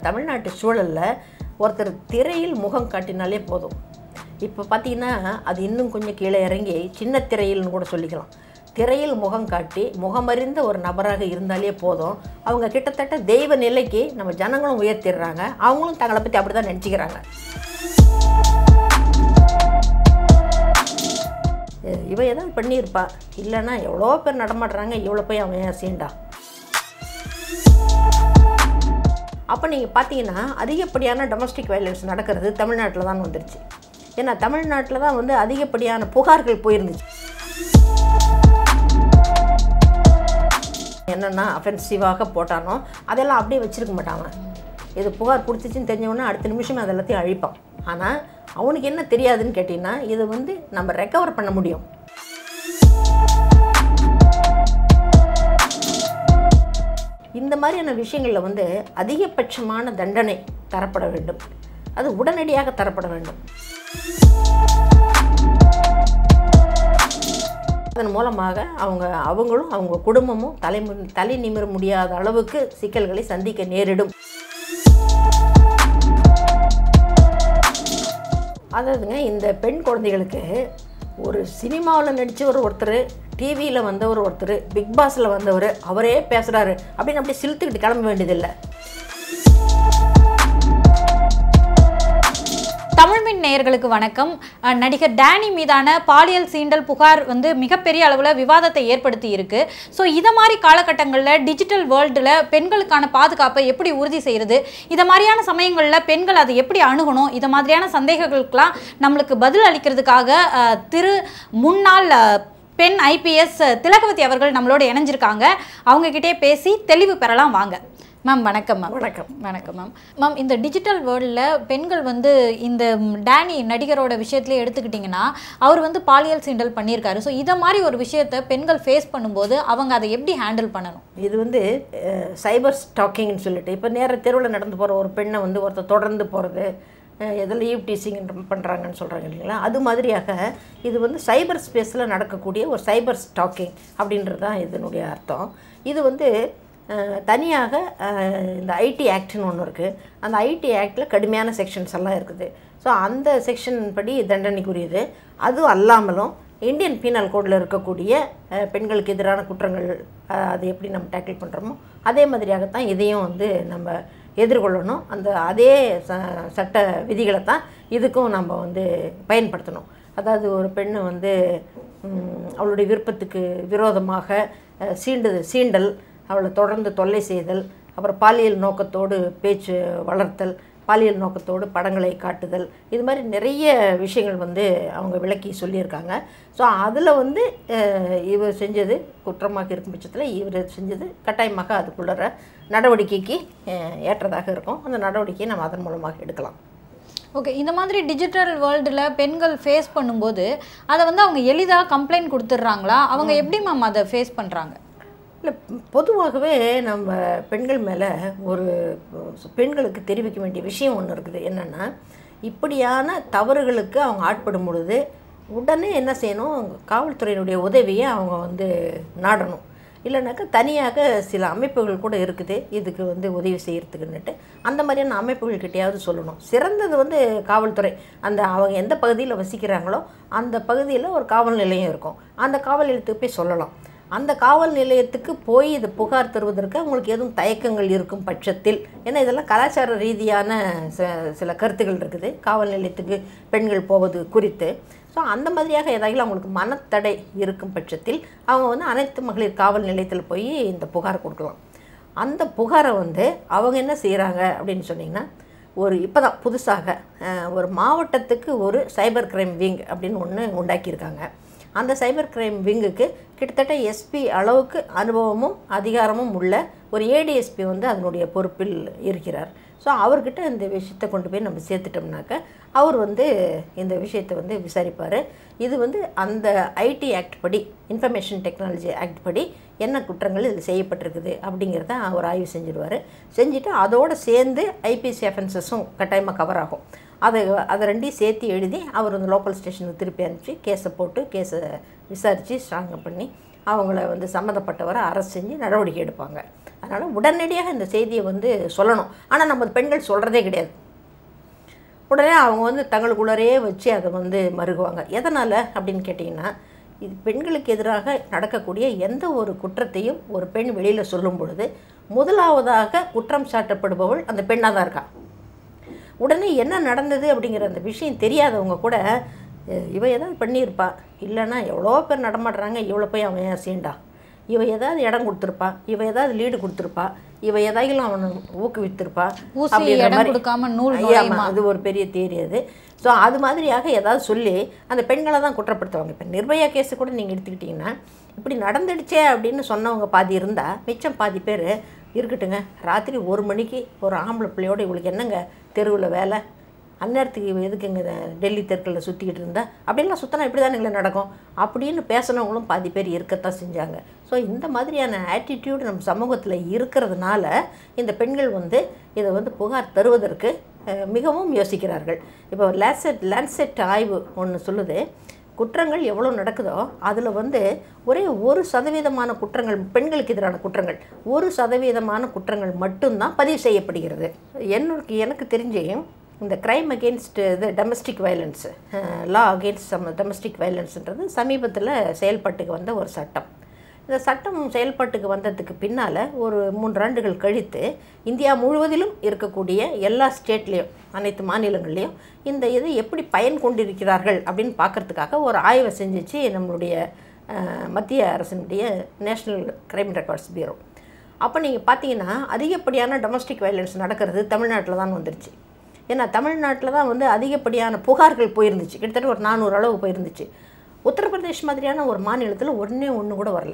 தமிழ்நாட்டு சூழலில் ஒருத்தர் திரையில் முகம் காட்டினாலே போதும் இப்போ பார்த்தீங்கன்னா அது இன்னும் கொஞ்சம் கீழே இறங்கி சின்ன திரையில்னு கூட சொல்லிக்கலாம் திரையில் முகம் காட்டி முகமறிந்த ஒரு நபராக இருந்தாலே போதும் அவங்க கிட்டத்தட்ட தெய்வ நிலைக்கு நம்ம ஜனங்களும் உயர்த்திடுறாங்க அவங்களும் தங்களை பற்றி அப்படி தான் நினச்சிக்கிறாங்க இவ ஏதாவது பண்ணியிருப்பா இல்லைன்னா எவ்வளோ பேர் நடமாடுறாங்க இவ்வளோ போய் அவன் ஏன் சீண்டா அப்போ நீங்கள் பார்த்தீங்கன்னா அதிகப்படியான டொமஸ்டிக் வயலன்ஸ் நடக்கிறது தமிழ்நாட்டில் தான் வந்துருச்சு ஏன்னா தமிழ்நாட்டில் தான் வந்து அதிகப்படியான புகார்கள் போயிருந்துச்சு என்னென்னா அஃபென்சிவாக போட்டானோ அதெல்லாம் அப்படியே வச்சுருக்க மாட்டாங்க இது புகார் கொடுத்துச்சின்னு தெரிஞ்சவொன்னே அடுத்த நிமிஷமே அது எல்லாத்தையும் அழிப்பான் ஆனால் அவனுக்கு என்ன தெரியாதுன்னு கேட்டிங்கன்னா இது வந்து நம்ம ரெக்கவர் பண்ண முடியும் இந்த மாதிரியான விஷயங்களில் வந்து அதிகபட்சமான தண்டனை தரப்பட வேண்டும் அது உடனடியாக தரப்பட வேண்டும் அதன் மூலமாக அவங்க அவங்களும் அவங்க குடும்பமும் தலை தலை நிமிர முடியாத அளவுக்கு சிக்கல்களை சந்திக்க நேரிடும் அதாவதுங்க இந்த பெண் குழந்தைகளுக்கு ஒரு சினிமாவில் நடித்தவர் ஒருத்தர் டிவியில் வந்தவர் ஒருத்தர் பிக் பாஸில் வந்தவர் அவரே பேசுகிறாரு அப்படின்னு அப்படியே சிலுத்துக்கிட்டு கிளம்ப வேண்டியதில்லை தமிழ்மின் நேயர்களுக்கு வணக்கம் அஹ், நடிகர் டேனி மீதான பாலியல் சீண்டல் புகார் வந்து மிகப்பெரிய அளவில் விவாதத்தை ஏற்படுத்தி இருக்கு ஸோ இதை மாதிரி காலகட்டங்களில் டிஜிட்டல் வேர்ல்டில் பெண்களுக்கான பாதுகாப்பை எப்படி உறுதி செய்கிறது இதை மாதிரியான சமயங்களில் பெண்கள் அதை எப்படி அணுகணும் இதை மாதிரியான சந்தேகங்களுக்கெல்லாம் நம்மளுக்கு பதில் அளிக்கிறதுக்காக அஹ், திரு முன்னாள் அஹ், பெண் ஐபிஎஸ் திலகவதி அவர்கள் நம்மளோட இணைஞ்சிருக்காங்க அவங்க கிட்டே பேசி தெளிவு பெறலாம் வாங்க மேம் வணக்கம் மேம் வணக்கம் வணக்கம் மேம் மேம் இந்த டிஜிட்டல் வேர்ல்டில் பெண்கள் வந்து இந்த டேனி நடிகரோட விஷயத்துலேயே எடுத்துக்கிட்டிங்கன்னா அவர் வந்து பாலியல் சீண்டல் பண்ணியிருக்காரு ஸோ இதை மாதிரி ஒரு விஷயத்தை பெண்கள் ஃபேஸ் பண்ணும்போது அவங்க அதை எப்படி ஹேண்டில் பண்ணணும் இது வந்து சைபர் ஸ்டாக்கிங்னு சொல்லிட்டு இப்போ நேர தெருவில் நடந்து போகிற ஒரு பெண்ணை வந்து ஒருத்தர் தொடர்ந்து போகிறது எதில் ஈவ் டீசிங் பண்ணுறாங்கன்னு சொல்கிறாங்க இல்லைங்களா அது மாதிரியாக இது வந்து சைபர் ஸ்பேஸில் நடக்கக்கூடிய ஒரு சைபர் ஸ்டாக்கிங் அப்படின்றது தான் இதனுடைய அர்த்தம் இது வந்து அஹ், தனியாக அஹ், இந்த ஐடி ஆக்ட்னு ஒன்று இருக்குது அந்த ஐடி ஆக்டில் கடுமையான செக்ஷன்ஸ் எல்லாம் இருக்குது ஸோ அந்த செக்ஷன் படி தண்டனைக்குரியது அதுவும் அல்லாமலும் இந்தியன் பீனல் கோடில் இருக்கக்கூடிய அஹ், பெண்களுக்கு எதிரான குற்றங்கள் அஹ், அது எப்படி நம்ம டேக்கிள் பண்ணுறோமோ அதே மாதிரியாகத்தான் இதையும் வந்து நம்ம எதிர்கொள்ளணும் அந்த அதே ச சட்ட விதிகளை தான் இதுக்கும் நம்ம வந்து பயன்படுத்தணும் அதாவது ஒரு பெண்ணை வந்து ம், அவளுடைய விருப்பத்துக்கு விரோதமாக அஹ், சீண்டுது சீண்டல் அவளை தொடர்ந்து தொல்லை செய்தல் அப்புறம் பாலியல் நோக்கத்தோடு பேச்சு வளர்த்தல் பாலியல் நோக்கத்தோடு படங்களை காட்டுதல் இது மாதிரி நிறைய விஷயங்கள் வந்து அவங்க விளக்கி சொல்லியிருக்காங்க ஸோ அதில் வந்து அஹ், இவர் செஞ்சது குற்றமாக இருக்கும் பட்சத்தில் இவர் செஞ்சது கட்டாயமாக அதுக்குள்ளற நடவடிக்கைக்கு அஹ், ஏற்றதாக இருக்கும் அந்த நடவடிக்கையை நம்ம அதன் மூலமாக எடுக்கலாம் ஓகே இந்த மாதிரி டிஜிட்டல் வேர்ல்டில் பெண்கள் ஃபேஸ் பண்ணும்போது அதை வந்து அவங்க எளிதாக கம்ப்ளைண்ட் கொடுத்துட்றாங்களா அவங்க எப்படி மேம் அதை ஃபேஸ் பண்ணுறாங்க இல்லை பொதுவாகவே நம்ம பெண்கள் மேலே ஒரு பெண்களுக்கு தெரிவிக்க வேண்டிய விஷயம் ஒன்று இருக்குது என்னென்னா இப்படியான தவறுகளுக்கு அவங்க ஆட்படும் பொழுது உடனே என்ன செய்யணும் காவல்துறையினுடைய உதவியை அவங்க வந்து நாடணும் இல்லைனாக்கா தனியாக சில அமைப்புகள் கூட இருக்குது இதுக்கு வந்து உதவி செய்கிறதுக்குன்னுட்டு அந்த மாதிரியான அமைப்புகள்கிட்டயாவது சொல்லணும் சிறந்தது வந்து காவல்துறை அந்த அவங்க எந்த பகுதியில் வசிக்கிறாங்களோ அந்த பகுதியில் ஒரு காவல் நிலையம் இருக்கும் அந்த காவல் நிலையத்துக்கு போய் சொல்லலாம் அந்த காவல் நிலையத்துக்கு போய் இது புகார் தருவதற்கு அவங்களுக்கு எதுவும் தயக்கங்கள் இருக்கும் பட்சத்தில் ஏன்னா இதெல்லாம் கலாச்சார ரீதியான ச சில கருத்துகள் இருக்குது காவல் நிலையத்துக்கு பெண்கள் போவது குறித்து ஸோ அந்த மாதிரியாக ஏதாவது அவங்களுக்கு மனத்தடை இருக்கும் பட்சத்தில் அவங்க வந்து அனைத்து மகளிர் காவல் நிலையத்தில் போய் இந்த புகார் கொடுக்கலாம் அந்த புகாரை வந்து அவங்க என்ன செய்கிறாங்க அப்படின்னு சொன்னிங்கன்னா ஒரு இப்போ தான் புதுசாக அஹ், ஒரு மாவட்டத்துக்கு ஒரு சைபர் கிரைம் விங் அப்படின்னு ஒன்று உண்டாக்கியிருக்காங்க அந்த சைபர் கிரைம் விங்குக்கு கிட்டத்தட்ட எஸ்பி அளவுக்கு அனுபவமும் அதிகாரமும் உள்ள ஒரு ஏடிஎஸ்பி வந்து அதனுடைய பொறுப்பில் இருக்கிறார் ஸோ அவர்கிட்ட இந்த விஷயத்தை கொண்டு போய் நம்ம சேர்த்துட்டோம்னாக்க அவர் வந்து இந்த விஷயத்தை வந்து விசாரிப்பார் இது வந்து அந்த ஐடி ஆக்ட் படி இன்ஃபர்மேஷன் டெக்னாலஜி ஆக்ட் படி என்ன குற்றங்கள் இதில் செய்யப்பட்டிருக்குது அப்படிங்கிறத அவர் ஆய்வு செஞ்சுடுவார் செஞ்சுட்டு அதோடு சேர்ந்து ஐபிசி அஃபென்சஸும் கட்டாயமாக கவர் ஆகும் அதை அதை ரெண்டையும் சேர்த்து எழுதி அவர் வந்து லோக்கல் ஸ்டேஷனுக்கு திருப்பி அனுப்பிச்சு கேஸை போட்டு கேஸை விசாரித்து ஸ்ட்ராங் பண்ணி அவங்கள வந்து சம்மந்தப்பட்டவரை அரெஸ்ட் செஞ்சு நடவடிக்கை எடுப்பாங்க அதனால் உடனடியாக இந்த செய்தியை வந்து சொல்லணும் ஆனால் நம்ம பெண்கள் சொல்கிறதே கிடையாது உடனே அவங்க வந்து தங்களுக்குள்ளரையே வச்சு அதை வந்து மருகுவாங்க எதனால் அப்படின்னு கேட்டிங்கன்னா இது பெண்களுக்கு எதிராக நடக்கக்கூடிய எந்த ஒரு குற்றத்தையும் ஒரு பெண் வெளியில் சொல்லும் பொழுது முதலாவதாக குற்றம் சாட்டப்படுபவள் அந்த பெண்ணாக தான் இருக்கா உடனே என்ன நடந்தது அப்படிங்கிற அந்த விஷயம் தெரியாதவங்க கூட "அஹ், இவ ஏதாவது பண்ணியிருப்பா இல்லைன்னா எவ்வளோ பேர் நடமாடுறாங்க இவ்வளோ போய் அவன் ஏன் சீண்டா இவ ஏதாவது இடம் கொடுத்துருப்பா இவ ஏதாவது லீடு கொடுத்துருப்பா இவ ஏதாயிலும் அவனை ஊக்குவித்திருப்பா ஊசி அப்படின்ற இடம் மாதிரி- கொடுக்காம நூல் ஆமா, நுழையுமா? அது ஒரு பெரிய தேரி அது ஸோ அது மாதிரியாக ஏதாவது சொல்லி அந்த பெண்களை தான் குற்றப்படுத்துவாங்க இப்போ நிர்பயா கேஸு கூட நீங்கள் எடுத்துக்கிட்டிங்கன்னா இப்படி நடந்துடுச்சே அப்படின்னு சொன்னவங்க பாதி இருந்தால் மிச்சம் பாதி பேர் இருக்கட்டுங்க ராத்திரி ஒரு மணிக்கு ஒரு ஆம்பளை பிள்ளையோட இவளுக்கு என்னங்க தெருவில் வேலை அந்நேரத்துக்கு இவ எதுக்குங்க இந்த டெல்லி தெருக்களில் சுற்றிக்கிட்டு இருந்தா அப்படின்லாம் சுற்றினா இப்படி தானுங்களே நடக்கும் அப்படின்னு பேசினவங்களும் பாதி பேர் இருக்கத்தான் செஞ்சாங்க ஸோ இந்த மாதிரியான ஆட்டிடியூட் நம்ம சமூகத்தில் இருக்கிறதுனால இந்த பெண்கள் வந்து இதை வந்து புகார் தருவதற்கு அஹ், மிகவும் யோசிக்கிறார்கள் இப்போ லேன்செட் லேன்செட் ஆய்வு ஒன்று சொல்லுது குற்றங்கள் எவ்வளோ நடக்குதோ அதில் வந்து ஒரே ஒரு சதவீதமான குற்றங்கள் பெண்களுக்கு எதிரான குற்றங்கள் ஒரு சதவீதமான குற்றங்கள் மட்டும்தான் பதிவு செய்யப்படுகிறது என்னோட எனக்கு தெரிஞ்சு இந்த க்ரைம் அகெயின்ஸ்ட் இது domestic violence law against some domestic வயலன்ஸுன்றது சமீபத்தில் செயல்பாட்டுக்கு வந்த ஒரு சட்டம் இந்த சட்டம் செயல்பாட்டுக்கு வந்ததுக்கு பின்னால் ஒரு மூன்று ஆண்டுகள் கழித்து இந்தியா முழுவதிலும் இருக்கக்கூடிய எல்லா ஸ்டேட்லேயும் அனைத்து மாநிலங்கள்லேயும் இந்த இது எப்படி பயன் கொண்டிருக்கிறார்கள் அப்படின்னு பார்க்கறதுக்காக ஒரு ஆய்வை செஞ்சுச்சு நம்மளுடைய அஹ், மத்திய அரசினுடைய நேஷ்னல் கிரைம் ரெக்கார்ட்ஸ் பியூரோ அப்போ நீங்கள் பார்த்தீங்கன்னா அதிகப்படியான டொமஸ்டிக் வயலன்ஸ் நடக்கிறது தமிழ்நாட்டில் தான் வந்துருச்சு ஏன்னா தமிழ்நாட்டில் தான் வந்து அதிகப்படியான புகார்கள் போயிருந்துச்சு கிட்டத்தட்ட ஒரு நானூறு அளவு போயிருந்துச்சு உத்தரப்பிரதேஷ் மாதிரியான ஒரு மாநிலத்தில் ஒன்றே ஒன்று கூட வரல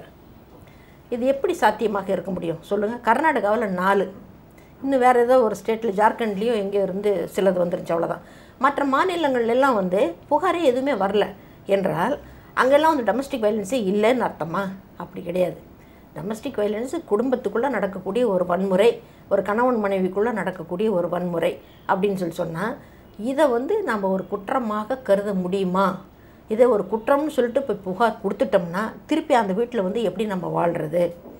இது எப்படி சாத்தியமாக இருக்க முடியும் சொல்லுங்கள் கர்நாடகாவில் நாலு இன்னும் வேறு ஏதோ ஒரு ஸ்டேட்டில் ஜார்க்கண்ட்லேயோ எங்கேயோ இருந்து சிலது வந்துருச்சு அவ்வளோதான் மற்ற மாநிலங்கள் எல்லாம் வந்து புகாரே எதுவுமே வரல என்றால் அங்கெல்லாம் வந்து டொமஸ்டிக் வயலன்ஸே இல்லைன்னு அர்த்தமா அப்படி கிடையாது டொமஸ்டிக் வயலன்ஸ் குடும்பத்துக்குள்ளே நடக்கக்கூடிய ஒரு வன்முறை ஒரு கணவன் மனைவிக்குள்ளே நடக்கக்கூடிய ஒரு வன்முறை அப்படின்னு சொல்லி சொன்னால் இதை வந்து நம்ம ஒரு குற்றமாக கருத முடியுமா இதை ஒரு குற்றம்னு சொல்லிட்டு இப்போ புகார் கொடுத்துட்டோம்னா திருப்பி அந்த வீட்டில் வந்து எப்படி நம்ம வாழ்கிறது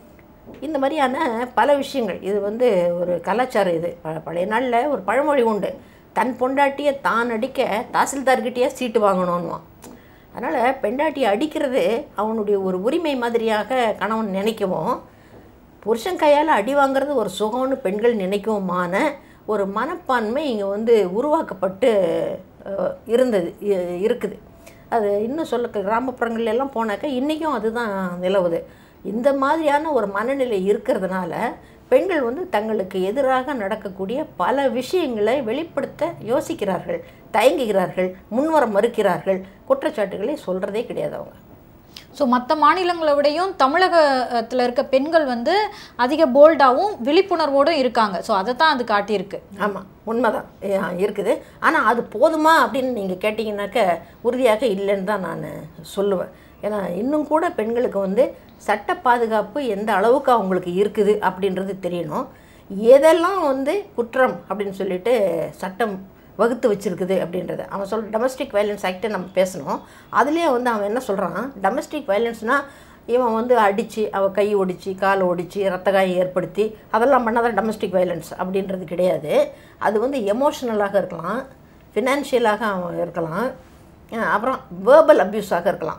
இந்த மாதிரியான பல விஷயங்கள் இது வந்து ஒரு கலாச்சாரம் இது ப- பழைய நாளில் ஒரு பழமொழி உண்டு தன் பொண்டாட்டியை தான் அடிக்க தாசில்தார்கிட்டயே சீட்டு வாங்கணும்னுவான் அதனால் பெண்டாட்டியை அடிக்கிறது அவனுடைய ஒரு உரிமை மாதிரியாக கணவன் நினைக்கவும் புருஷன் கையால் அடி வாங்குறது ஒரு சுகம்னு பெண்கள் நினைக்குவோமான ஒரு மனப்பான்மை இங்கே வந்து உருவாக்கப்பட்டு அஹ், இருந்தது இ- இருக்குது அது இன்னும் சொல்ல கிராமப்புறங்கள்ல எல்லாம் போனாக்கா இன்றைக்கும் அதுதான் நிலவுது இந்த மாதிரியான ஒரு மனநிலை இருக்கிறதுனால பெண்கள் வந்து தங்களுக்கு எதிராக நடக்கக்கூடிய பல விஷயங்களை வெளிப்படுத்த யோசிக்கிறார்கள் தயங்குகிறார்கள் முன்வர மறுக்கிறார்கள் குற்றச்சாட்டுகளை சொல்கிறதே கிடையாது அவங்க ஸோ மற்ற மாநிலங்களை விடையும் தமிழகத்தில் இருக்க பெண்கள் வந்து அதிக போல்டாகவும் விழிப்புணர்வோடும் இருக்காங்க ஸோ அதை தான் அது காட்டியிருக்கு ஆமாம் உண்மைதான் ஏ- இருக்குது ஆனால் அது போதுமா அப்படின்னு நீங்கள் கேட்டிங்கனாக்க உறுதியாக இல்லைன்னு தான் நான் சொல்லுவேன் ஏன்னா இன்னும் கூட பெண்களுக்கு வந்து சட்ட பாதுகாப்பு எந்த அளவுக்கு அவங்களுக்கு இருக்குது அப்படின்றது தெரியணும் எதெல்லாம் வந்து குற்றம் அப்படின்னு சொல்லிட்டு சட்டம் வகுத்து வச்சிருக்குது அப்படின்றது அவன் சொல் டொமஸ்டிக் வயலன்ஸ் ஆக்ட்டை நம்ம பேசணும் அதுலேயே வந்து அவன் என்ன சொல்கிறான் டொமஸ்டிக் வயலன்ஸ்னால் இவன் வந்து அடித்து அவள் கை ஒடிச்சு கால் ஒடிச்சு ரத்த காயம் ஏற்படுத்தி அதெல்லாம் பண்ணாதான் டொமஸ்டிக் வயலன்ஸ் அப்படின்றது கிடையாது அது வந்து எமோஷ்னலாக இருக்கலாம் ஃபினான்ஷியலாக அவன் இருக்கலாம் அஹ் அப்புறம் வேர்பல் அப்யூஸாக இருக்கலாம்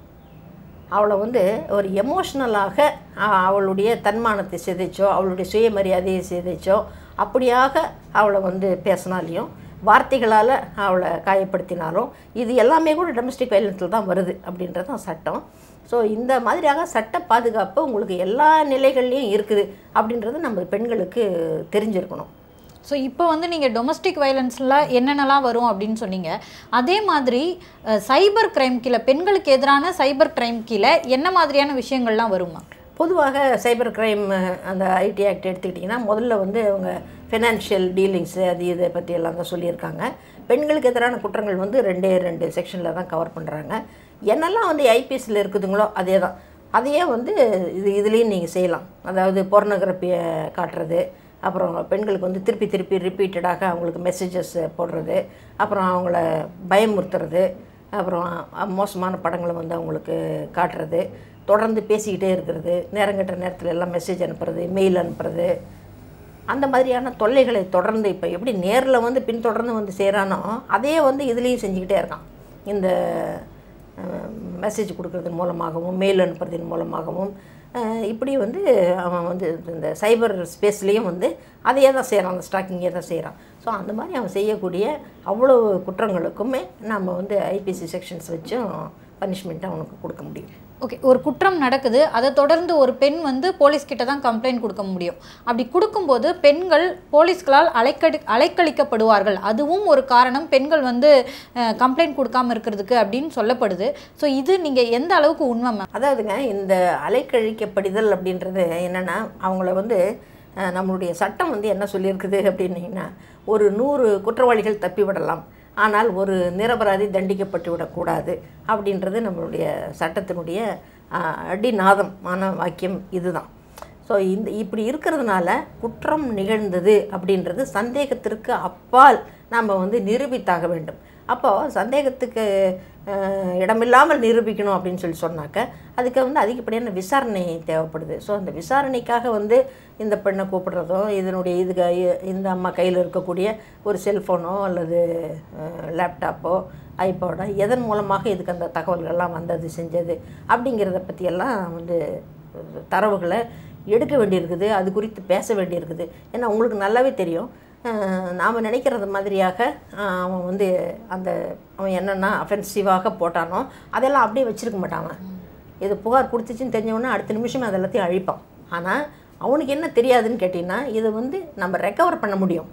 அவளை வந்து ஒரு எமோஷ்னலாக அவளுடைய தன்மானத்தை சிதைச்சோ அவளுடைய சுயமரியாதையை சிதைச்சோ அப்படியாக அவளை வந்து பேசினாலையும் வார்த்தைகளால் அவளை காயப்படுத்தினாலும் இது எல்லாமே கூட டொமஸ்டிக் வயலன்ஸில் தான் வருது அப்படின்றது தான் சட்டம் ஸோ இந்த மாதிரியாக சட்ட பாதுகாப்பு உங்களுக்கு எல்லா நிலைகள்லையும் இருக்குது அப்படின்றது நம்ம பெண்களுக்கு தெரிஞ்சிருக்கணும் ஸோ இப்போ வந்து நீங்கள் டொமஸ்டிக் வயலன்ஸில் என்னென்னலாம் வரும் அப்படின்னு சொன்னீங்க அதே மாதிரி சைபர் கிரைம் கீழே பெண்களுக்கு எதிரான சைபர் கிரைம் கீழே என்ன மாதிரியான விஷயங்கள்லாம் வருமா பொதுவாக சைபர் கிரைம் அந்த ஐடி ஆக்ட் எடுத்துக்கிட்டிங்கன்னா முதல்ல வந்து அவங்க ஃபினான்ஷியல் டீலிங்ஸு அது இதை பற்றி எல்லாம் தான் சொல்லியிருக்காங்க பெண்களுக்கு எதிரான குற்றங்கள் வந்து ரெண்டே ரெண்டு செக்ஷனில் தான் கவர் பண்ணுறாங்க என்னெல்லாம் வந்து ஐபிஎஸ்சில் இருக்குதுங்களோ அதே தான் அதையே வந்து இது இதுலேயும் நீங்கள் செய்யலாம் அதாவது பொர்னோகிராஃபியை காட்டுறது அப்புறம் பெண்களுக்கு வந்து திருப்பி திருப்பி ரிப்பீட்டடாக அவங்களுக்கு மெசேஜஸ் போடுறது அப்புறம் அவங்கள பயமுறுத்துறது அப்புறம் மோசமான படங்களை வந்து அவங்களுக்கு காட்டுறது தொடர்ந்து பேசிக்கிட்டே இருக்கிறது நேரங்கட்ட நேரத்தில் எல்லாம் மெசேஜ் அனுப்புறது மெயில் அனுப்புறது அந்த மாதிரியான தொல்லைகளை தொடர்ந்து இப்போ எப்படி நேரில் வந்து பின்தொடர்ந்து வந்து செய்கிறானோ அதே வந்து இதுலேயும் செஞ்சுக்கிட்டே இருக்கான் இந்த மெசேஜ் கொடுக்கறதன் மூலமாகவும் மெயில் அனுப்புறதன் மூலமாகவும் அஹ், இப்படி வந்து அவன் வந்து இந்த சைபர் ஸ்பேஸ்லேயும் வந்து அதையே தான் செய்கிறான் அந்த ஸ்டாக்கிங்கே தான் செய்கிறான் ஸோ அந்த மாதிரி அவன் செய்யக்கூடிய அவ்வளோ குற்றங்களுக்குமே நம்ம வந்து ஐபிசி செக்ஷன்ஸ் வச்சும் பனிஷ்மெண்ட்டை அவனுக்கு கொடுக்க முடியும் ஓகே ஒரு குற்றம் நடக்குது அதை தொடர்ந்து ஒரு பெண் வந்து போலீஸ் கிட்ட தான் கம்ப்ளைண்ட் கொடுக்க முடியும் அப்படி கொடுக்கும்போது பெண்கள் போலீஸ்களால் அலைக்கடி அலைக்கழிக்கப்படுவார்கள் அதுவும் ஒரு காரணம் பெண்கள் வந்து கம்ப்ளைண்ட் கொடுக்காம இருக்கிறதுக்கு அப்படின்னு சொல்லப்படுது ஸோ இது நீங்கள் எந்த அளவுக்கு உண்மை மேம் அதாவதுங்க இந்த அலைக்கழிக்கப்படுதல் அப்படின்றது என்னென்னா அவங்கள வந்து அஹ், நம்மளுடைய சட்டம் வந்து என்ன சொல்லியிருக்குது அப்படின்னீங்கன்னா ஒரு நூறு குற்றவாளிகள் தப்பி விடலாம் ஆனால் ஒரு நிரபராதி தண்டிக்கப்பட்டு விடக்கூடாது அப்படின்றது நம்மளுடைய சட்டத்தினுடைய அஹ், அடிநாதமான வாக்கியம் இதுதான் ஸோ இந்த இப்படி இருக்கிறதுனால குற்றம் நிகழ்ந்தது அப்படின்றது சந்தேகத்திற்கு அப்பால் நாம் வந்து நிரூபித்தாக வேண்டும் அப்போது சந்தேகத்துக்கு அஹ், இடமில்லாமல் நிரூபிக்கணும் அப்படின்னு சொல்லி சொன்னாக்க அதுக்கு வந்து அதிகப்படியான விசாரணை தேவைப்படுது ஸோ அந்த விசாரணைக்காக வந்து இந்த பெண்ணை கூப்பிடுறதோ இதனுடைய இது க- இந்த அம்மா கையில் இருக்கக்கூடிய ஒரு செல்ஃபோனோ அல்லது லேப்டாப்போ ஐபோடோ எதன் மூலமாக இதுக்கு அந்த தகவல்கள்லாம் வந்தது செஞ்சது அப்படிங்கிறத பற்றியெல்லாம் வந்து தரவுகளை எடுக்க வேண்டியிருக்குது அது குறித்து பேச வேண்டியிருக்குது ஏன்னா உங்களுக்கு நல்லாவே தெரியும் நாம் நினைக்கிறது மாதிரியாக அஹ், அவன் வந்து அந்த அவன் என்னென்ன அஃபென்சிவாக போட்டானோ அதெல்லாம் அப்படியே வச்சிருக்க மாட்டான் அவன் இது புகார் கொடுத்துச்சின்னு தெரிஞ்சவொடனே அடுத்த நிமிஷமே அது எல்லாத்தையும் அழிப்பான் ஆனால் அவனுக்கு என்ன தெரியாதுன்னு கேட்டிங்கன்னா இதை வந்து நம்ம ரெக்கவர் பண்ண முடியும்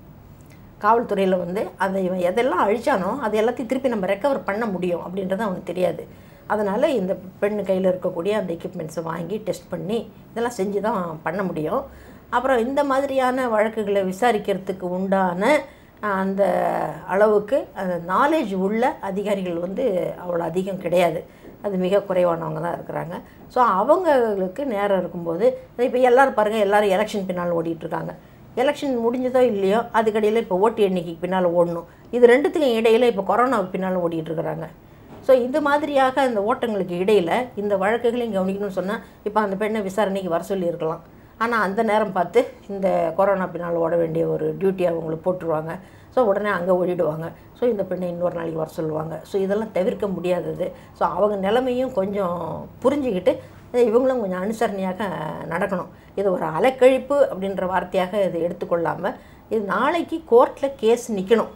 காவல்துறையில் வந்து அதை இவன் எதெல்லாம் அழிச்சானோ அது எல்லாத்தையும் திருப்பி நம்ம ரெக்கவர் பண்ண முடியும் அப்படின்றது அவனுக்கு தெரியாது அதனால் இந்த பெண்ணு கையில் இருக்கக்கூடிய அந்த எக்யூப்மெண்ட்ஸை வாங்கி டெஸ்ட் பண்ணி இதெல்லாம் செஞ்சு தான் பண்ண முடியும் அப்புறம் இந்த மாதிரியான வழக்குகளை விசாரிக்கிறதுக்கு உண்டான அஹ், அந்த அளவுக்கு அந்த நாலேஜ் உள்ள அதிகாரிகள் வந்து அவ்வளோ அதிகம் கிடையாது அது மிக குறைவானவங்க தான் இருக்கிறாங்க ஸோ அவங்களுக்கு நேரம் இருக்கும்போது இப்போ எல்லோரும் பாருங்கள் எல்லோரும் எலெக்ஷன் பின்னால் ஓடிட்டு இருக்காங்க எலெக்ஷன் முடிஞ்சதோ இல்லையோ அதுக்கடையில் இப்போ ஓட்டு எண்ணிக்கைக்கு பின்னால் ஓடணும் இது ரெண்டுத்துக்கும் இடையில இப்போ கொரோனாவுக்கு பின்னால் ஓடிட்டு இருக்கிறாங்க ஸோ இந்த மாதிரியாக இந்த ஓட்டங்களுக்கு இடையில் இந்த வழக்குகளையும் கவனிக்கணும்னு சொன்னால் இப்போ அந்த பெண்ணை விசாரணைக்கு வர சொல்லியிருக்கலாம் ஆனால் அந்த நேரம் பார்த்து இந்த கொரோனா பின்னால் ஓட வேண்டிய ஒரு டியூட்டி அவங்களுக்கு போட்டுருவாங்க ஸோ உடனே அங்கே ஓடிடுவாங்க ஸோ இந்த பெண்ணை இன்னொரு நாளைக்கு வர சொல்லுவாங்க ஸோ இதெல்லாம் தவிர்க்க முடியாதது ஸோ அவங்க நிலைமையும் கொஞ்சம் புரிஞ்சுக்கிட்டு இவங்களும் கொஞ்சம் அனுசரணையாக நடக்கணும் இது ஒரு அலைக்கழிப்பு அப்படின்ற வார்த்தையாக இது எடுத்துக்கொள்ளாமல் இது நாளைக்கு கோர்ட்டில் கேஸ் நிற்கணும்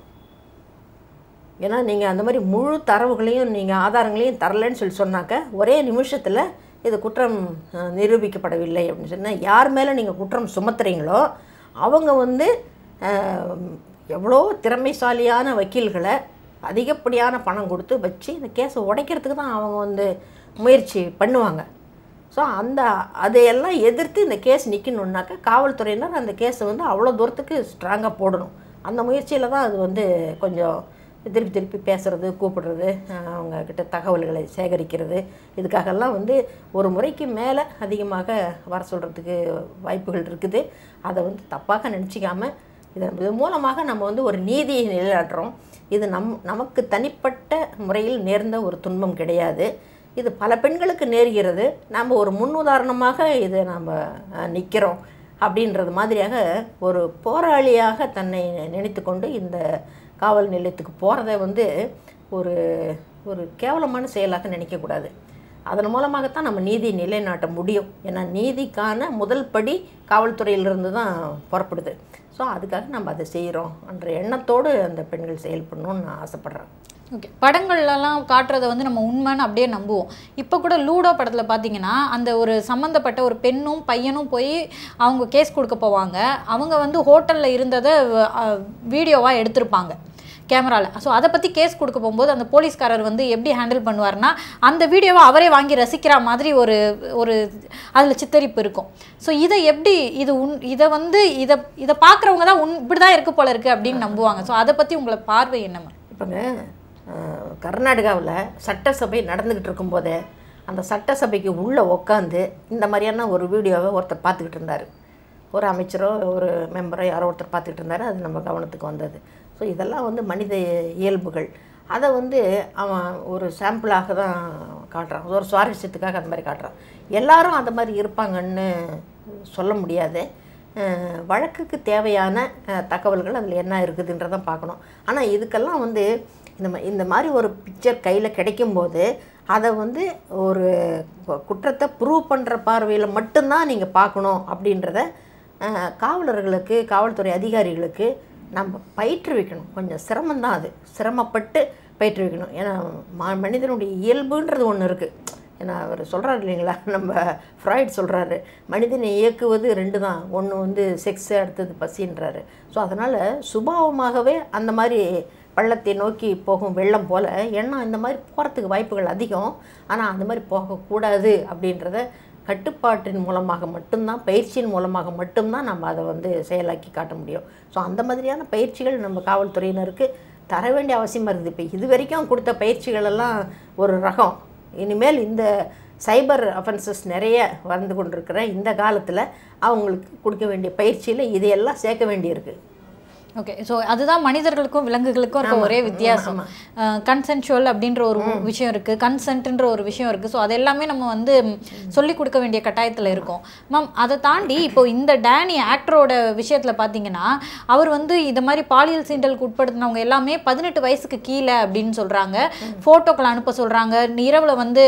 ஏன்னா நீங்கள் அந்த மாதிரி முழு தரவுகளையும் நீங்கள் ஆதாரங்களையும் தரலைன்னு சொல்லி சொன்னாக்க ஒரே நிமிஷத்தில் இது குற்றம் அஹ், நிரூபிக்கப்படவில்லை அப்படின்னு சொன்னால் யார் மேலே நீங்கள் குற்றம் சுமத்துறீங்களோ அவங்க வந்து அஹ், எவ்வளோ திறமைசாலியான வக்கீல்களை அதிகப்படியான பணம் கொடுத்து வச்சு இந்த கேஸை உடைக்கிறதுக்கு தான் அவங்க வந்து முயற்சி பண்ணுவாங்க ஸோ அந்த அதையெல்லாம் எதிர்த்து இந்த கேஸ் நிற்கணுன்னாக்கா காவல்துறையினர் அந்த கேஸை வந்து அவ்வளோ தூரத்துக்கு ஸ்ட்ராங்காக போடணும் அந்த முயற்சியில் தான் அது வந்து கொஞ்சம் திருப்பி திருப்பி பேசுறது கூப்பிடுறது அஹ் அவங்க கிட்ட தகவல்களை சேகரிக்கிறது இதுக்காகலாம் வந்து ஒரு முறைக்கு மேலே அதிகமாக வர சொல்கிறதுக்கு வாய்ப்புகள் இருக்குது அதை வந்து தப்பாக நினச்சிக்காம இதன் இது மூலமாக நம்ம வந்து ஒரு நீதியை நிலைநாட்டுறோம் இது நம் நமக்கு தனிப்பட்ட முறையில் நேர்ந்த ஒரு துன்பம் கிடையாது இது பல பெண்களுக்கு நேர்கிறது நாம் ஒரு முன்னுதாரணமாக இதை நாம் நிற்கிறோம் அப்படின்றது மாதிரியாக ஒரு போராளியாக தன்னை நினைத்து கொண்டு இந்த காவல் நிலையத்துக்கு போகிறத வந்து ஒரு ஒரு கேவலமான செயலாக நினைக்கக்கூடாது அதன் மூலமாகத்தான் நம்ம நீதி நிலைநாட்ட முடியும் ஏன்னா நீதிக்கான முதல் படி காவல்துறையிலிருந்து தான் புறப்படுது ஸோ அதுக்காக நம்ம அதை செய்கிறோம் என்ற எண்ணத்தோடு அந்த பெண்கள் செயல்படணும்னு நான் ஆசைப்பட்றேன் ஓகே படங்கள்லாம் காட்டுறதை வந்து நம்ம உண்மைன்னு அப்படியே நம்புவோம் இப்போ கூட லூடோ படத்தில் பார்த்தீங்கன்னா அந்த ஒரு சம்மந்தப்பட்ட ஒரு பெண்ணும் பையனும் போய் அவங்க கேஸ் கொடுக்க போவாங்க அவங்க வந்து ஹோட்டலில் இருந்ததை வீடியோவாக எடுத்திருப்பாங்க கேமராவில் ஸோ அதை பற்றி கேஸ் கொடுக்க போகும்போது அந்த போலீஸ்காரர் வந்து எப்படி ஹேண்டில் பண்ணுவார்னா அந்த வீடியோவை அவரே வாங்கி ரசிக்கிற மாதிரி ஒரு ஒரு அதில் சித்தரிப்பு இருக்கும் ஸோ இதை எப்படி இது உன் இதை வந்து இதை இதை பார்க்குறவங்க தான் உன் இப்படி தான் இருக்கு போல இருக்கு அப்படின்னு நம்புவாங்க ஸோ அதை பற்றி உங்களை பார்வை என்னம்மா இப்போங்க கர்நாடகாவில் சட்டசபை நடந்துக்கிட்டு இருக்கும்போதே அந்த சட்டசபைக்கு உள்ளே உட்காந்து இந்த மாதிரியான ஒரு வீடியோவை ஒருத்தர் பார்த்துக்கிட்டு இருந்தார் ஒரு அமைச்சரோ ஒரு மெம்பரோ யாரோ ஒருத்தர் பார்த்துக்கிட்டு இருந்தார் அது நம்ம கவனத்துக்கு வந்தது ஸோ இதெல்லாம் வந்து மனித இயல்புகள் அதை வந்து அவன் ஒரு சாம்பிளாக தான் காட்டுறான் ஒரு சுவாரஸ்யத்துக்காக அந்த மாதிரி காட்டுறான் எல்லாரும் அந்த மாதிரி இருப்பாங்கன்னு சொல்ல முடியாது அஹ், வழக்குக்கு தேவையான அஹ், தகவல்கள் அதில் என்ன இருக்குதுன்றதை பார்க்கணும் ஆனால் இதுக்கெல்லாம் வந்து இந்த மா- இந்த மாதிரி ஒரு பிக்சர் கையில் கிடைக்கும்போது அதை வந்து ஒரு கு- குற்றத்தை ப்ரூவ் பண்ணுற பார்வையில் மட்டும்தான் நீங்கள் பார்க்கணும் அப்படின்றத அஹ், காவலர்களுக்கு காவல்துறை அதிகாரிகளுக்கு நம்ம பயிற்றுவிக்கணும் கொஞ்சம் சிரமம்தான் அது சிரமப்பட்டு பயிற்றுவிக்கணும் ஏன்னா ம மனிதனுடைய இயல்புன்றது ஒன்று இருக்குது ஏன்னா அவர் சொல்கிறாரு இல்லைங்களா நம்ம ஃப்ராய்ட் சொல்கிறாரு மனிதனை இயக்குவது ரெண்டு தான் ஒன்று வந்து செக்ஸு அடுத்தது பசின்றாரு ஸோ அதனால் சுபாவமாகவே அந்த மாதிரி பள்ளத்தை நோக்கி போகும் வெள்ளம் போல் எண்ணம் இந்த மாதிரி போகிறதுக்கு வாய்ப்புகள் அதிகம் ஆனால் அந்த மாதிரி போகக்கூடாது அப்படின்றத கட்டுப்பாட்டின் மூலமாக மட்டும்தான் பயிற்சியின் மூலமாக மட்டும்தான் நம்ம அதை வந்து செயலாக்கி காட்ட முடியும் ஸோ அந்த மாதிரியான பயிற்சிகள் நம்ம காவல்துறையினருக்கு தர வேண்டிய அவசியமாக இருக்குது இப்போ இது வரைக்கும் கொடுத்த பயிற்சிகள் எல்லாம் ஒரு ரகம் இனிமேல் இந்த சைபர் அஃபென்சஸ் நிறைய வந்து கொண்டிருக்கிற இந்த காலத்தில் அவங்களுக்கு கொடுக்க வேண்டிய பயிற்சியில் இதையெல்லாம் சேர்க்க வேண்டியிருக்கு ஓகே ஸோ அதுதான் மனிதர்களுக்கும் விலங்குகளுக்கும் இருக்க ஒரே வித்தியாசம் கன்சென்சுவல் அப்படின்ற ஒரு விஷயம் இருக்கு கன்சென்ட்ன்ற ஒரு விஷயம் இருக்கு ஸோ அது எல்லாமே நம்ம வந்து சொல்லி கொடுக்க வேண்டிய கட்டாயத்தில் இருக்கோம் மேம் அதை தாண்டி இப்போ இந்த டேனி ஆக்டரோட விஷயத்தில் பார்த்தீங்கன்னா அவர் வந்து இந்த மாதிரி பாலியல் சீண்டலுக்கு உட்படுத்தினவங்க எல்லாமே பதினெட்டு வயசுக்கு கீழே அப்படின்னு சொல்றாங்க ஃபோட்டோக்கள் அனுப்ப சொல்றாங்க இரவில் வந்து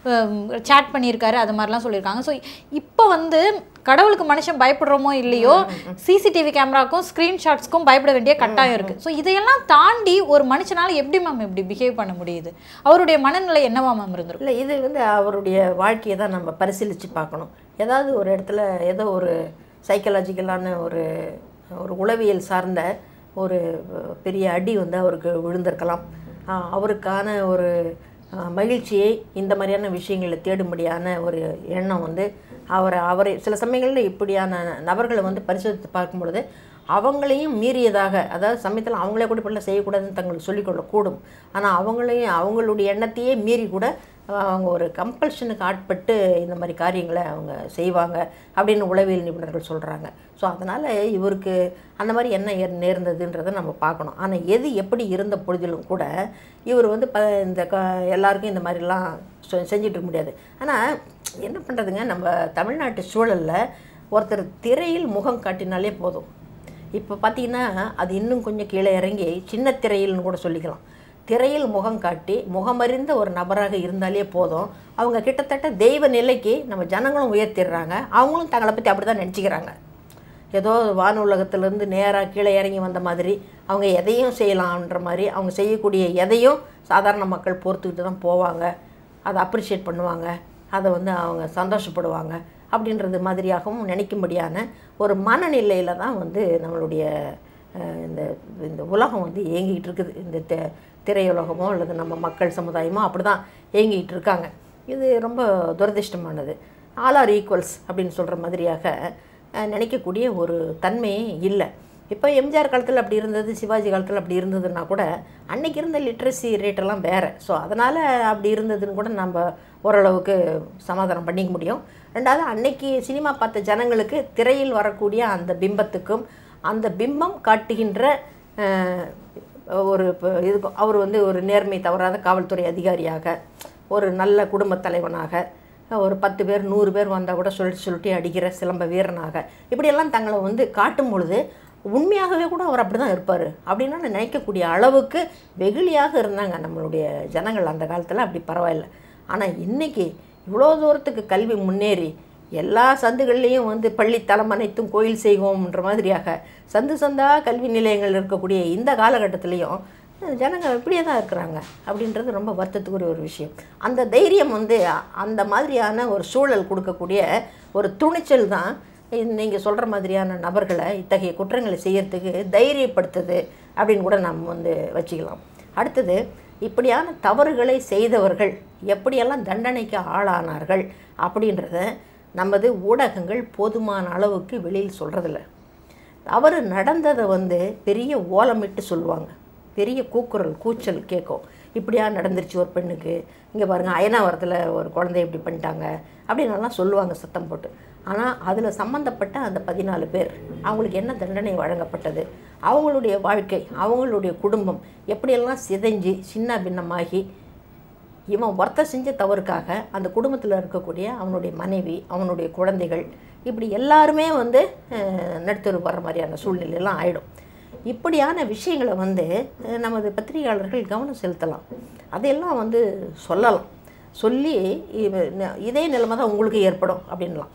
சேட் பண்ணியிருக்காரு அது மாதிரிலாம் சொல்லியிருக்காங்க ஸோ இப்போ வந்து கடவுளுக்கு மனுஷன் பயப்படுறோமோ இல்லையோ சிசிடிவி கேமராக்கும் ஸ்க்ரீன்ஷாட்ஸ்க்கும் பயப்பட வேண்டிய கட்டாயம் இருக்கு ஸோ இதையெல்லாம் தாண்டி ஒரு மனுஷனால எப்படி மேம் இப்படி பிஹேவ் பண்ண முடியுது அவருடைய மனநிலை என்னவா மேம் இருந்திருக்கும் இல்லை இது வந்து அவருடைய வாழ்க்கையை தான் நம்ம பரிசீலித்து பார்க்கணும் ஏதாவது ஒரு இடத்துல ஏதோ ஒரு சைக்கலாஜிக்கலான ஒரு ஒரு உளவியல் சார்ந்த ஒரு பெரிய அடி வந்து அவருக்கு விழுந்திருக்கலாம் ஆஹ் அவருக்கான ஒரு ஆஹ் மகிழ்ச்சியை இந்த மாதிரியான விஷயங்களை தேடும்படியான ஒரு எண்ணம் வந்து அவரை அவரை சில சமயங்களில் இப்படியான நபர்களை வந்து பரிசோதித்து பார்க்கும் பொழுது அவங்களையும் மீறியதாக அதாவது சமயத்தில் அவங்களே கூட இப்படிலாம் செய்யக்கூடாதுன்னு தங்களுக்கு சொல்லிக்கொள்ளக்கூடும் ஆனால் அவங்களையும் அவங்களுடைய எண்ணத்தையே மீறி கூட அவங்க ஒரு கம்பல்ஷனுக்கு ஆட்பட்டு இந்த மாதிரி காரியங்களை அவங்க செய்வாங்க அப்படின்னு உளவியல் நிபுணர்கள் சொல்கிறாங்க ஸோ அதனால் இவருக்கு அந்த மாதிரி என்ன ஏ- நேர்ந்ததுன்றதை நம்ம பார்க்கணும் ஆனால் எது எப்படி இருந்த பொழுதிலும் கூட இவர் வந்து ப இந்த க எல்லாருக்கும் இந்த மாதிரிலாம் செ- செஞ்சிட்டு இருக்க முடியாது ஆனால் என்ன பண்ணுறதுங்க நம்ம தமிழ்நாட்டு சூழலில் ஒருத்தர் திரையில் முகம் காட்டினாலே போதும் இப்போ பார்த்தீங்கன்னா அது இன்னும் கொஞ்சம் கீழே இறங்கி சின்ன திரையில்னு கூட சொல்லிக்கலாம் திரையில் முகம் காட்டி முகமறிந்த ஒரு நபராக இருந்தாலே போதும் அவங்க கிட்டத்தட்ட தெய்வ நிலைக்கு நம்ம ஜனங்களும் உயர்த்திடுறாங்க அவங்களும் தங்களை பற்றி அப்படி தான் நினச்சிக்கிறாங்க ஏதோ வானுலகத்திலேருந்து நேராக கீழே இறங்கி வந்த மாதிரி அவங்க எதையும் செய்யலாம்ன்ற மாதிரி அவங்க செய்யக்கூடிய எதையும் சாதாரண மக்கள் பொறுத்துக்கிட்டு தான் போவாங்க அதை அப்ரிஷியேட் பண்ணுவாங்க அதை வந்து அவங்க சந்தோஷப்படுவாங்க அப்படின்றது மாதிரியாகவும் நினைக்கும்படியான ஒரு மனநிலையில் தான் வந்து நம்மளுடைய அஹ், இந்த இந்த உலகம் வந்து இயங்கிக்கிட்டு இருக்குது இந்த தி திரையுலகமோ அல்லது நம்ம மக்கள் சமுதாயமோ அப்படி தான் இயங்கிக்கிட்டு இருக்காங்க இது ரொம்ப துரதிர்ஷ்டமானது ஆல் ஆர் ஈக்குவல்ஸ் அப்படின்னு சொல்கிற மாதிரியாக அஹ், நினைக்கக்கூடிய ஒரு தன்மையே இல்லை இப்போ எம்ஜிஆர் காலத்தில் அப்படி இருந்தது சிவாஜி காலத்தில் அப்படி இருந்ததுன்னா கூட அன்னைக்கு இருந்த லிட்ரஸி ரேட்டெல்லாம் வேறு ஸோ அதனால் அப்படி இருந்ததுன்னு கூட நம்ம ஓரளவுக்கு சமாதானம் பண்ணிக்க முடியும் ரெண்டாவது அன்னைக்கு சினிமா பார்த்த ஜனங்களுக்கு திரையில் வரக்கூடிய அந்த பிம்பத்துக்கும் அந்த பிம்பம் காட்டுகின்ற அஹ், ஒரு இப்போ இதுக்கும் அவர் வந்து ஒரு நேர்மை தவறாத காவல்துறை அதிகாரியாக ஒரு நல்ல குடும்பத் தலைவனாக ஒரு பத்து பேர் நூறு பேர் வந்தால் கூட சொல்லிட்டு சொல்லிட்டு அடிக்கிற சிலம்ப வீரனாக இப்படியெல்லாம் தங்களை வந்து காட்டும் பொழுது உண்மையாகவே கூட அவர் அப்படி தான் இருப்பார் அப்படின்னா நினைக்கக்கூடிய அளவுக்கு வெகுளியாக இருந்தாங்க நம்மளுடைய ஜனங்கள் அந்த காலத்தில் அப்படி பரவாயில்ல ஆனால் இன்னைக்கு இவ்வளோ தூரத்துக்கு கல்வி முன்னேறி எல்லா சந்துகள்லேயும் வந்து பள்ளி தலம் அனைத்தும் கோயில் செய்வோம்ன்ற மாதிரியாக சந்து சந்தாக கல்வி நிலையங்கள் இருக்கக்கூடிய இந்த காலகட்டத்திலையும் ஜனங்க இப்படியே தான் இருக்கிறாங்க அப்படின்றது ரொம்ப வருத்தத்துக்குரிய ஒரு விஷயம் அந்த தைரியம் வந்து அந்த மாதிரியான ஒரு சூழல் கொடுக்கக்கூடிய ஒரு துணிச்சல் தான் நீங்கள் சொல்கிற மாதிரியான நபர்களை இத்தகைய குற்றங்களை செய்யறதுக்கு தைரியப்படுத்துது அப்படின்னு கூட நம்ம வந்து வச்சுக்கலாம் அடுத்தது இப்படியான தவறுகளை செய்தவர்கள் எப்படியெல்லாம் தண்டனைக்கு ஆளானார்கள் அப்படின்றத நமது ஊடகங்கள் போதுமான அளவுக்கு வெளியில் சொல்கிறதில்ல தவறு நடந்ததை வந்து பெரிய ஓலமிட்டு சொல்லுவாங்க பெரிய கூக்குரல் கூச்சல் கேட்கும் இப்படியா நடந்துருச்சு ஒரு பெண்ணுக்கு இங்கே பாருங்கள் அயனாவரத்தில் ஒரு குழந்தை இப்படி பண்ணிட்டாங்க அப்படின்னலாம் சொல்லுவாங்க சத்தம் போட்டு ஆனால் அதில் சம்மந்தப்பட்ட அந்த பதினாலு பேர் அவங்களுக்கு என்ன தண்டனை வழங்கப்பட்டது அவங்களுடைய வாழ்க்கை அவங்களுடைய குடும்பம் எப்படியெல்லாம் சிதைஞ்சு சின்ன பின்னமாகி இவன் ஒருத்த செஞ்ச தவறுக்காக அந்த குடும்பத்தில் இருக்கக்கூடிய அவனுடைய மனைவி அவனுடைய குழந்தைகள் இப்படி எல்லாருமே வந்து அஹ், நடுத்தரு வர்ற மாதிரியான சூழ்நிலையெல்லாம் ஆயிடும் இப்படியான விஷயங்களை வந்து அஹ், நமது பத்திரிகையாளர்கள் கவனம் செலுத்தலாம் அதையெல்லாம் வந்து சொல்லலாம் சொல்லி இவ- ந- இதே நிலைமை தான் உங்களுக்கு ஏற்படும் அப்படின்லாம்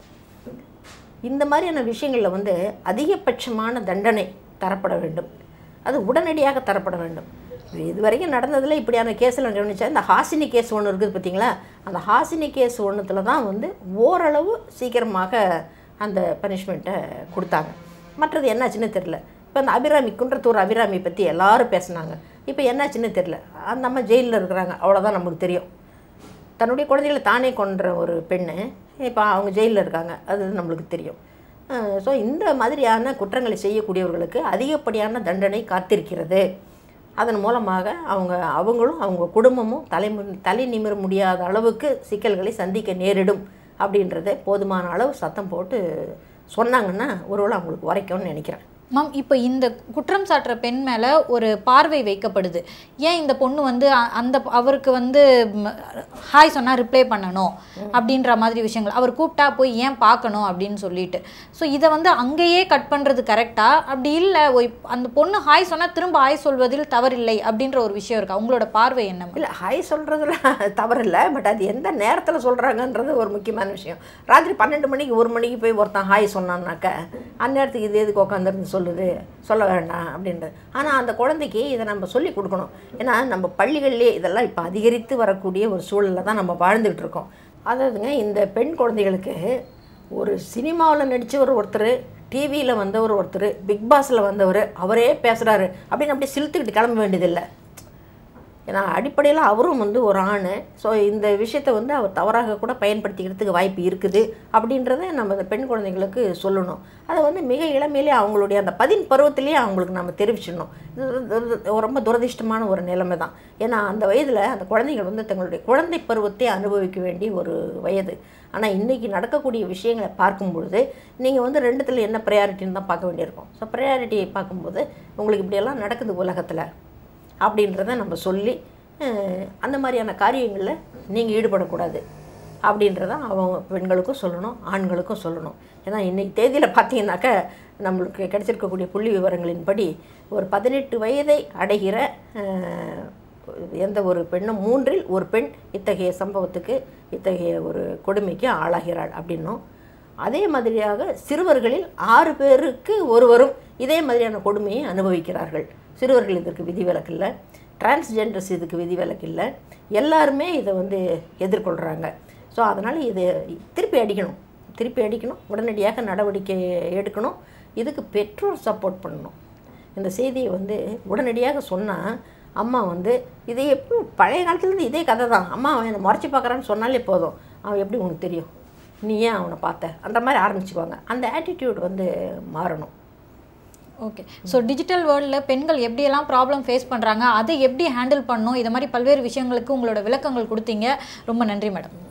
இந்த மாதிரியான விஷயங்களில் வந்து அதிகபட்சமான தண்டனை தரப்பட வேண்டும் அது உடனடியாக தரப்பட வேண்டும் இது வரைக்கும் நடந்ததில் இப்படியான கேஸில் கவனிச்சா இந்த ஹாசினி கேஸ் ஒன்று இருக்குது பார்த்தீங்களா அந்த ஹாசினி கேஸ் ஒன்றுத்தில் தான் வந்து ஓரளவு சீக்கிரமாக அந்த பனிஷ்மெண்ட்டை கொடுத்தாங்க மற்றது என்னாச்சுன்னு தெரில இப்போ அந்த அபிராமி குன்றத்தூர் அபிராமி பற்றி எல்லாரும் பேசுனாங்க இப்போ என்னாச்சுன்னு தெரில அந்த அம்மா ஜெயிலில் இருக்கிறாங்க அவ்வளோதான் நமக்கு தெரியும் தன்னுடைய குழந்தைகளை தானே கொன்ற ஒரு பெண்ணு இப்போ அவங்க ஜெயிலில் இருக்காங்க அது நம்மளுக்கு தெரியும் ஸோ இந்த மாதிரியான குற்றங்களை செய்யக்கூடியவர்களுக்கு அதிகப்படியான தண்டனை காத்திருக்கிறது அதன் மூலமாக அவங்க அவங்களும் அவங்க குடும்பமும் தலை தலை நிமிர முடியாத அளவுக்கு சிக்கல்களை சந்திக்க நேரிடும் அப்படின்றத போதுமான அளவு சத்தம் போட்டு சொன்னாங்கன்னா ஒருவேளை அவங்களுக்கு உரைக்கும்னு நினைக்கிறேன் மேம் இப்போ இந்த குற்றம் சாட்டுற பெண் மேலே ஒரு பார்வை வைக்கப்படுது ஏன் இந்த பொண்ணு வந்து அ- அந்த அவருக்கு வந்து ம், ஹாய் சொன்னால் ரிப்ளை பண்ணணும் அப்படின்ற மாதிரி விஷயங்கள் அவர் கூப்பிட்டா போய் ஏன் பார்க்கணும் அப்படின்னு சொல்லிட்டு ஸோ இதை வந்து அங்கேயே கட் பண்ணுறது கரெக்டா அப்படி இல்லை அந்த பொண்ணு ஹாய் சொன்னால் திரும்ப ஹாய் சொல்வதில் தவறில்லை அப்படின்ற ஒரு விஷயம் இருக்கா உங்களோட பார்வை என்ன ma'am? இல்லை ஹாய் சொல்கிறதுல தவறில்லை பட் அது எந்த நேரத்தில் சொல்கிறாங்கன்றது ஒரு முக்கியமான விஷயம் ராத்திரி பன்னெண்டு மணிக்கு ஒரு மணிக்கு போய் ஒருத்தன் ஹாய் சொன்னான்னாக்க அந்நேரத்துக்கு இது எதுக்கு உட்காந்துருந்து சொல்லுது சொல்ல வேண்டாம் அப்படின்றது ஆனால் அந்த குழந்தைக்கு இதை நம்ம சொல்லி கொடுக்கணும் ஏன்னா நம்ம பள்ளிகள்லேயே இதெல்லாம் இப்போ அதிகரித்து வரக்கூடிய ஒரு சூழலில் தான் நம்ம வாழ்ந்துகிட்டு இருக்கோம் அதாவதுங்க இந்த பெண் குழந்தைகளுக்கு ஒரு சினிமாவில் நடித்தவர் ஒருத்தர் டிவியில் வந்தவர் ஒருத்தர் பிக் பாஸில் வந்தவர் அவரே பேசுகிறாரு அப்படின்னு அப்படியே சிலுத்துக்கிட்டு கிளம்ப வேண்டியதில்லை ஏன்னா அடிப்படையில் அவரும் வந்து ஒரு ஆண் ஸோ இந்த விஷயத்தை வந்து அவர் தவறாக கூட பயன்படுத்திக்கிறதுக்கு வாய்ப்பு இருக்குது அப்படின்றத நம்ம இந்த பெண் குழந்தைங்களுக்கு சொல்லணும் அதை வந்து மிக இளமையிலே அவங்களுடைய அந்த பதின் பருவத்திலேயே அவங்களுக்கு நம்ம தெரிவிச்சிடணும் இது துர- ரொம்ப துரதிர்ஷ்டமான ஒரு நிலைமை தான் ஏன்னா அந்த வயதில் அந்த குழந்தைகள் வந்து தங்களுடைய குழந்தை பருவத்தை அனுபவிக்க வேண்டிய ஒரு வயது ஆனால் இன்றைக்கி நடக்கக்கூடிய விஷயங்களை பார்க்கும்பொழுது நீங்கள் வந்து ரெண்டுத்தில் என்ன ப்ரையாரிட்டின்னு தான் பார்க்க வேண்டியிருக்கும் ஸோ ப்ரையாரிட்டியை பார்க்கும்போது உங்களுக்கு இப்படியெல்லாம் நடக்குது உலகத்தில் அப்படின்றத நம்ம சொல்லி அஹ், அந்த மாதிரியான காரியங்களில் நீங்கள் ஈடுபடக்கூடாது அப்படின்றத அவங்க பெண்களுக்கும் சொல்லணும் ஆண்களுக்கும் சொல்லணும் ஏன்னா இன்றைக்கி தேதியில் பார்த்தீங்கன்னாக்க நம்மளுக்கு கிடைச்சிருக்கக்கூடிய புள்ளி விவரங்களின்படி ஒரு பதினெட்டு வயதை அடைகிற அஹ், எந்த ஒரு பெண்ணும் மூன்றில் ஒரு பெண் இத்தகைய சம்பவத்துக்கு இத்தகைய ஒரு கொடுமைக்கு ஆளாகிறாள் அப்படின்னும் அதே மாதிரியாக சிறுவர்களில் ஆறு பேருக்கு ஒருவரும் இதே மாதிரியான கொடுமையை அனுபவிக்கிறார்கள் சிறுவர்கள் இதற்கு விதிவிலக்கு இல்லை டிரான்ஸ்ஜெண்டர்ஸ் இதுக்கு விதிவிலக்கு இல்லை எல்லாருமே இதை வந்து எதிர்கொள்கிறாங்க ஸோ அதனால் இது திருப்பி அடிக்கணும் திருப்பி அடிக்கணும் உடனடியாக நடவடிக்கை எடுக்கணும் இதுக்கு பெற்றோர் சப்போர்ட் பண்ணணும் இந்த செய்தியை வந்து உடனடியாக சொன்னால் அம்மா வந்து இது எப்படி பழைய காலத்துலேருந்து இதே கதை தான் அம்மா அவன் என்னை முறைச்சி பார்க்குறான்னு சொன்னாலே போதும் அவன் எப்படி உனக்கு தெரியும் நீ ஏன் அவனை பார்த்த அந்த மாதிரி ஆரம்பிச்சுக்குவாங்க அந்த ஆட்டிடியூட் வந்து மாறணும் ஓகே ஸோ டிஜிட்டல் வேர்ல்டில் பெண்கள் எப்படியெல்லாம் ப்ராப்ளம் ஃபேஸ் பண்ணுறாங்க அதை எப்படி ஹேண்டில் பண்ணணும் இது மாதிரி பல்வேறு விஷயங்களுக்கு உங்களோட விளக்கங்கள் கொடுத்தீங்க ரொம்ப நன்றி மேடம்